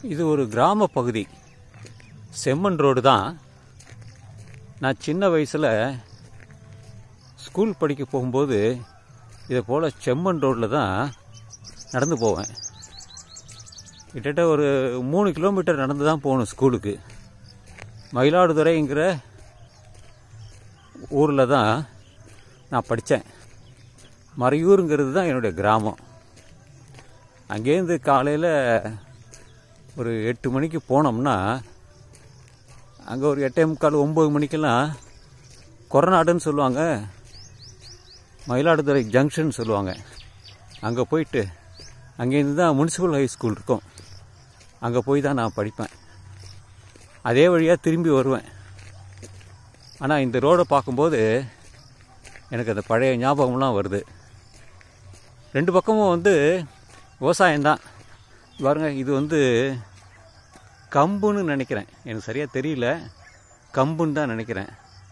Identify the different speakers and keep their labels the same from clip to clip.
Speaker 1: இது ஒரு கிராம பகுதி செம்மண் ரோடு தான் நான் சின்ன வயசில் ஸ்கூல் படிக்க போகும்போது இதை போல் செம்மண் ரோட்டில் தான் நடந்து போவேன் கிட்டத்தட்ட ஒரு மூணு கிலோமீட்டர் நடந்து தான் போகணும் ஸ்கூலுக்கு மயிலாடுதுறைங்கிற ஊரில் தான் நான் படித்தேன் மறையூருங்கிறது தான் என்னுடைய கிராமம் அங்கேருந்து காலையில் ஒரு எட்டு மணிக்கு போனோம்னா அங்கே ஒரு எட்டே முக்கால் ஒம்பது மணிக்கெல்லாம் கொரநாடுன்னு சொல்லுவாங்க மயிலாடுதுறை ஜங்ஷன் சொல்லுவாங்க அங்கே போயிட்டு அங்கேருந்து தான் முனிசிபல் ஹை ஸ்கூல் இருக்கும் அங்கே போய் தான் நான் படிப்பேன் அதே வழியாக திரும்பி வருவேன் ஆனால் இந்த ரோடை பார்க்கும்போது எனக்கு அந்த பழைய ஞாபகம்லாம் வருது ரெண்டு பக்கமும் வந்து விவசாயம்தான் பாருங்க இது வந்து கம்புன்னு நினைக்கிறேன் எனக்கு சரியாக தெரியல கம்புன்னு தான் நினைக்கிறேன்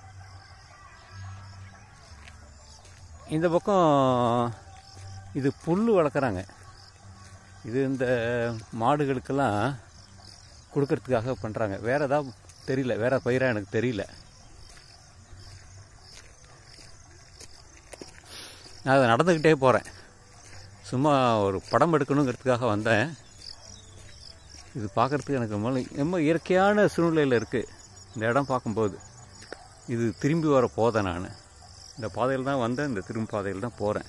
Speaker 1: இந்த பக்கம் இது புல் வளர்க்குறாங்க இது இந்த மாடுகளுக்கெல்லாம் கொடுக்கறதுக்காக பண்ணுறாங்க வேறு ஏதாவது தெரியல வேறு பயிராக எனக்கு தெரியல நான் அதை நடந்துக்கிட்டே போகிறேன் சும்மா ஒரு படம் எடுக்கணுங்கிறதுக்காக வந்தேன் இது பார்க்குறதுக்கு எனக்கு ரொம்ப ரொம்ப இயற்கையான சூழ்நிலையில் இருக்குது இந்த இடம் பார்க்கும்போது இது திரும்பி வர போதேன் நான் இந்த பாதையில் தான் வந்தேன் இந்த திரும்பி பாதையில் தான் போகிறேன்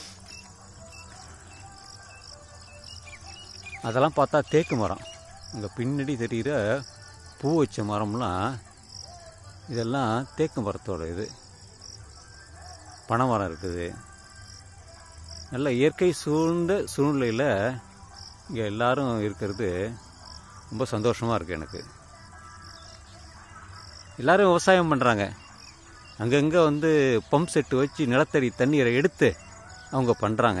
Speaker 1: அதெல்லாம் பார்த்தா தேக்கு மரம் அங்கே பின்னாடி தெரிகிற பூ வச்ச மரம்லாம் இதெல்லாம் தேக்கு மரத்தோட இது பனை மரம் இருக்குது நல்ல இயற்கை சூழ்ந்த சூழ்நிலையில் இங்கே எல்லாரும் இருக்கிறது ரொம்ப சந்தோஷமாக இருக்குது எனக்கு எல்லாரும் விவசாயம் பண்ணுறாங்க அங்கங்கே வந்து பம்ப் செட்டு வச்சு நிலத்தடி தண்ணீரை எடுத்து அவங்க பண்ணுறாங்க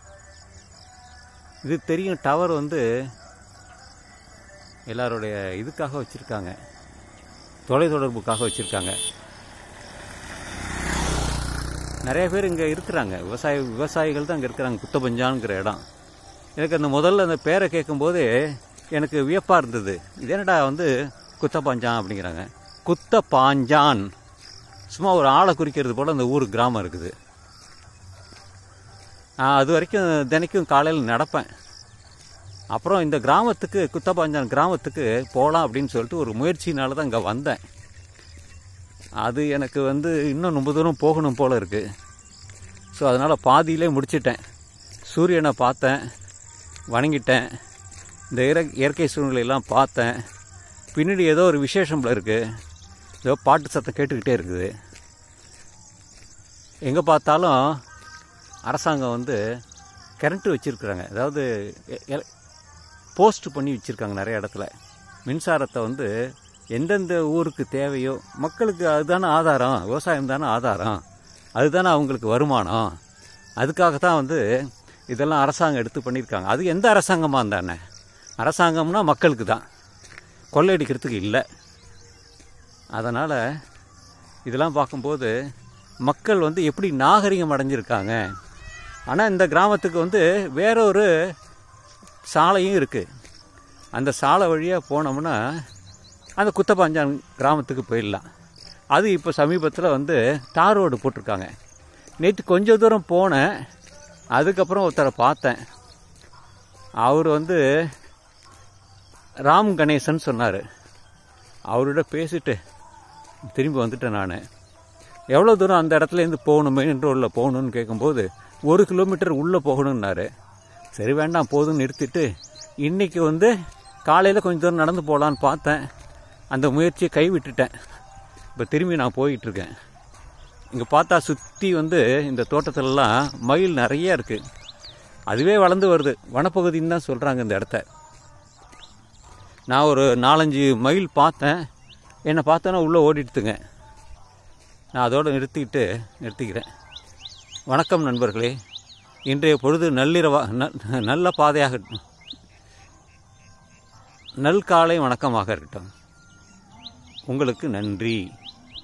Speaker 1: இது தெரியும் டவர் வந்து எல்லாருடைய இதுக்காக வச்சுருக்காங்க தொலைத்தொடர்புக்காக வச்சுருக்காங்க நிறைய பேர் இங்கே இருக்கிறாங்க விவசாய விவசாயிகள் தான் இங்கே இருக்கிறாங்க குத்தபஞ்சான்ங்கிற இடம் எனக்கு அந்த முதல்ல அந்த பேரை கேட்கும்போது எனக்கு வியப்பாக இருந்தது இது என்னடா வந்து குத்தப்பாஞ்சான் அப்படிங்கிறாங்க குத்த பாஞ்சான் சும்மா ஒரு ஆளை குறிக்கிறது போல் அந்த ஊர் கிராமம் இருக்குது நான் அது வரைக்கும் தினைக்கும் காலையில் நடப்பேன் அப்புறம் இந்த கிராமத்துக்கு குத்தப்பாஞ்சான் கிராமத்துக்கு போகலாம் அப்படின்னு சொல்லிட்டு ஒரு முயற்சினால தான் இங்கே வந்தேன் அது எனக்கு வந்து இன்னும் ரொம்ப தூரம் போகணும் போல் இருக்குது ஸோ அதனால் பாதியிலே முடிச்சிட்டேன் சூரியனை பார்த்தேன் வணங்கிட்டேன் இந்த இற இயற்கை சூழ்நிலையெல்லாம் பார்த்தேன் பின்னாடி ஏதோ ஒரு விசேஷம் இருக்குது ஏதோ பாட்டு சத்தம் கேட்டுக்கிட்டே இருக்குது எங்கே பார்த்தாலும் அரசாங்கம் வந்து கரண்ட்டு வச்சுருக்குறாங்க அதாவது போஸ்ட் பண்ணி வச்சுருக்காங்க நிறைய இடத்துல மின்சாரத்தை வந்து எந்தெந்த ஊருக்கு தேவையோ மக்களுக்கு அதுதானே ஆதாரம் விவசாயம் தானே ஆதாரம் அதுதானே அவங்களுக்கு வருமானம் அதுக்காக தான் வந்து இதெல்லாம் அரசாங்கம் எடுத்து பண்ணியிருக்காங்க அது எந்த அரசாங்கமாக இருந்தானே அரசாங்கம்னா மக்களுக்கு தான் கொள்ளையடிக்கிறதுக்கு இல்லை அதனால் இதெல்லாம் பார்க்கும்போது மக்கள் வந்து எப்படி நாகரிகம் அடைஞ்சிருக்காங்க ஆனால் இந்த கிராமத்துக்கு வந்து வேற ஒரு சாலையும் இருக்குது அந்த சாலை வழியாக போனோம்னா அந்த குத்தப்பாஞ்சான் கிராமத்துக்கு போயிடலாம் அது இப்போ சமீபத்தில் வந்து தார் ரோடு போட்டிருக்காங்க நேற்று கொஞ்சம் தூரம் போனேன் அதுக்கப்புறம் ஒருத்தரை பார்த்தேன் அவர் வந்து ராம் கணேசன் சொன்னார் அவரோட பேசிட்டு திரும்பி வந்துட்டேன் நான் எவ்வளோ தூரம் அந்த இடத்துலேருந்து போகணும் மெயின் ரோடில் போகணுன்னு கேட்கும்போது ஒரு கிலோமீட்டர் உள்ளே போகணுன்னாரு சரி வேண்டாம் போதும் நிறுத்திட்டு இன்றைக்கி வந்து காலையில் கொஞ்சம் தூரம் நடந்து போகலான்னு பார்த்தேன் அந்த முயற்சியை கைவிட்டுட்டேன் இப்போ திரும்பி நான் போயிட்டுருக்கேன் இங்கே பார்த்தா சுற்றி வந்து இந்த தோட்டத்திலலாம் மயில் நிறைய இருக்குது அதுவே வளர்ந்து வருது வனப்பகுதின்னு தான் சொல்கிறாங்க இந்த இடத்த நான் ஒரு நாலஞ்சு மைல் பார்த்தேன் என்னை பார்த்தோன்னா உள்ளே ஓடிட்டுங்க நான் அதோடு நிறுத்திக்கிட்டு நிறுத்திக்கிறேன் வணக்கம் நண்பர்களே இன்றைய பொழுது நள்ளிரவா ந- நல்ல பாதையாக நல் காலை வணக்கமாக இருக்கட்டும் உங்களுக்கு நன்றி